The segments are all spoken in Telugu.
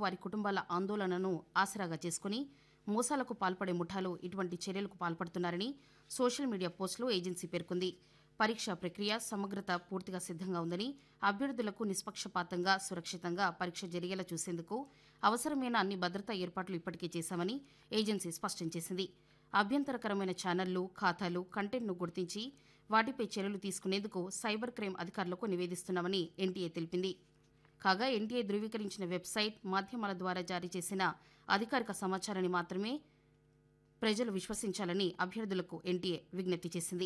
వారి కుటుంబాల ఆందోళనను ఆసరాగా చేసుకుని మోసాలకు పాల్పడే ముఠాలు ఇటువంటి చర్యలకు పాల్పడుతున్నారని సోషల్ మీడియా పోస్టులో ఏజెన్సీ పేర్కొంది పరీక్ష ప్రక్రియ సమగ్రత పూర్తిగా సిద్ధంగా ఉందని అభ్యర్థులకు నిష్పక్షపాతంగా సురక్షితంగా పరీక్ష జరిగేలా చూసేందుకు అవసరమైన అన్ని భద్రతా ఏర్పాట్లు ఇప్పటికే చేశామని ఏజెన్సీ స్పష్టం చేసింది అభ్యంతరకరమైన ఛానళ్లు ఖాతాలు కంటెంట్ను గుర్తించి వాటిపై చర్యలు తీసుకునేందుకు సైబర్ క్రైమ్ అధికారులకు నివేదిస్తున్నామని ఎన్టీఏ తెలిపింది కాగా ఎన్టీఏ ధృవీకరించిన వెబ్సైట్ మాధ్యమాల ద్వారా జారీ చేసిన అధికారిక సమాచారాన్ని మాత్రమే ప్రజలు విశ్వసించాలని అభ్యర్థులకు ఎన్టీఏ విజ్ఞప్తి చేసింది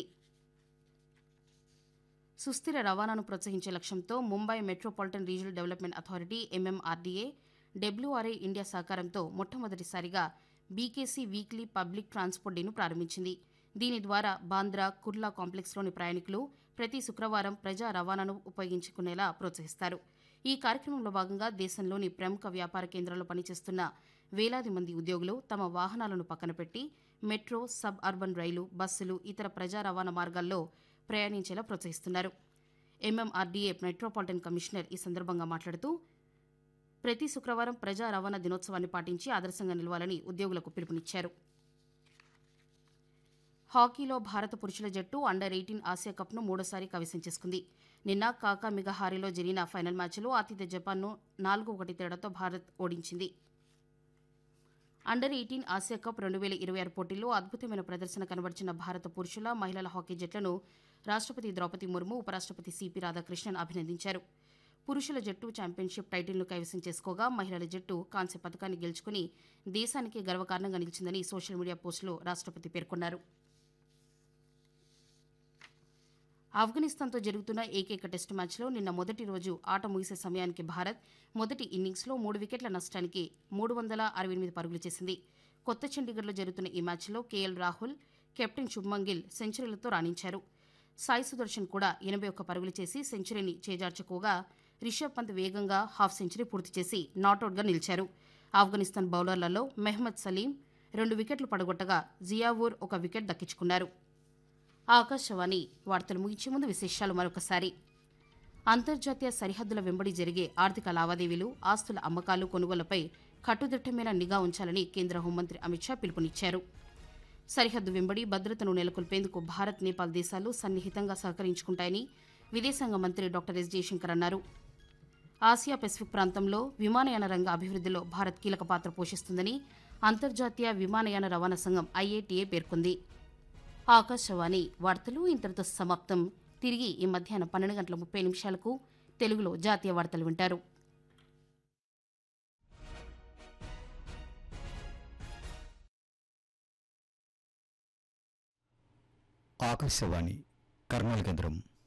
సుస్థిర రవాణాను ప్రోత్సహించే లక్ష్యంతో Mumbai metropolitan regional development authority MMRDA WRA India సహకారంతో మొట్టమొదటిసారిగా బీకేసీ వీక్లీ పబ్లిక్ ట్రాన్స్పోర్ట్ డేను ప్రారంభించింది దీని ద్వారా బాంద్రా కుర్లా కాంప్లెక్స్లోని ప్రయాణికులు ప్రతి శుక్రవారం ప్రజా రవాణాను ఉపయోగించుకునేలా ప్రోత్సహిస్తారు ఈ కార్యక్రమంలో భాగంగా దేశంలోని ప్రముఖ వ్యాపార కేంద్రాల్లో పనిచేస్తున్న వేలాది మంది ఉద్యోగులు తమ వాహనాలను పక్కన పెట్టి మెట్రో సబ్ అర్బన్ రైలు బస్సులు ఇతర ప్రజా రవాణా మార్గాల్లో ప్రయాణించేలా ప్రోత్సహిస్తున్నారు ఎంఎంఆర్డీఏ మెట్రోపాలిటన్ కమిషనర్ ఈ సందర్భంగా మాట్లాడుతూ ప్రతి శుక్రవారం ప్రజా రవాణా దినోత్సవాన్ని పాటించి ఆదర్శంగా నిలవాలని ఉద్యోగులకు పిలుపునిచ్చారు హాకీలో భారత పురుషుల జట్టు అండర్ ఎయిటీన్ ఆసియా కప్ను మూడోసారి కవిసం చేసుకుంది నిన్న కాకా మిగహారీలో జరిగిన ఫైనల్ మ్యాచ్లో ఆతిథ్య జపాన్ను నాలుగు ఒకటి తేడాతో భారత్ ఓడించింది అండర్ ఎయిటీన్ ఆసియా కప్ రెండు వేల ఇరవై ఆరు పోటీల్లో అద్భుతమైన ప్రదర్శన కనబర్చిన భారత పురుషుల మహిళల హాకీ జట్లను రాష్ట్రపతి ద్రౌపది ముర్ము ఉపరాష్ట్రపతి సిపి రాధాకృష్ణన్ అభినందించారు పురుషుల జట్టు ఛాంపియన్షిప్ టైటిల్ను కైవసం చేసుకోగా మహిళల జట్టు కాంస్య పథకాన్ని గెలుచుకుని దేశానికి గర్వకారణంగా నిలిచిందని సోషల్ మీడియా పోస్టులో రాష్ట్రపతి పేర్కొన్నారు ఆఫ్ఘనిస్తాన్తో జరుగుతున్న ఏకైక టెస్టు మ్యాచ్లో నిన్న మొదటి రోజు ఆట ముగిసే సమయానికి భారత్ మొదటి ఇన్నింగ్స్లో మూడు వికెట్ల నష్టానికి మూడు వందల అరవై ఎనిమిది పరుగులు చేసింది కొత్త చండీగఢ్లో జరుగుతున్న ఈ మ్యాచ్లో కేఎల్ రాహుల్ కెప్టెన్ శుభ్మన్ గిల్ సెంచరీలతో రాణించారు సాయి సుదర్శన్ కూడా ఎనభై ఒక్క పరుగులు చేసి సెంచరీని చేజార్చుకోగా రిషబ్ పంత్ వేగంగా హాఫ్ సెంచరీ పూర్తి చేసి నాటౌట్గా నిలిచారు ఆఫ్ఘనిస్తాన్ బౌలర్లలో మెహ్మద్ సలీం రెండు వికెట్లు పడగొట్టగా జియావూర్ ఒక వికెట్ దక్కించుకున్నారు ఆకాశవాణి వార్తలు ముగించే ముందు విశేషాలు మరొకసారి అంతర్జాతీయ సరిహద్దుల వెంబడి జరిగే ఆర్థిక లావాదేవీలు ఆస్తుల అమ్మకాలు కొనుగోళ్లపై కట్టుదిట్టమైన నిఘా ఉంచాలని కేంద్ర హోంమంత్రి అమిత్ షా పిలుపునిచ్చారు సరిహద్దు వెంబడి భద్రతను నెలకొల్పేందుకు భారత్ నేపాల్ దేశాలు సన్నిహితంగా సహకరించుకుంటాయని విదేశాంగ మంత్రి డాక్టర్ ఎస్ జయశంకర్ అన్నారు ఆసియా పెసిఫిక్ ప్రాంతంలో విమానయాన రంగ అభివృద్ధిలో భారత్ కీలక పాత్ర పోషిస్తుందని అంతర్జాతీయ విమానయాన రవాణా సంఘం ఐఏటీఏ పేర్కొంది ఆకాశవాణి వార్తలు ఇంతటితో సమాప్తం తిరిగి ఈ మధ్యాహ్నం పన్నెండు గంటల ముప్పై నిమిషాలకు తెలుగులో జాతీయ వార్తలు వింటారు ఆకాశవాణి కర్నూలు కేంద్రం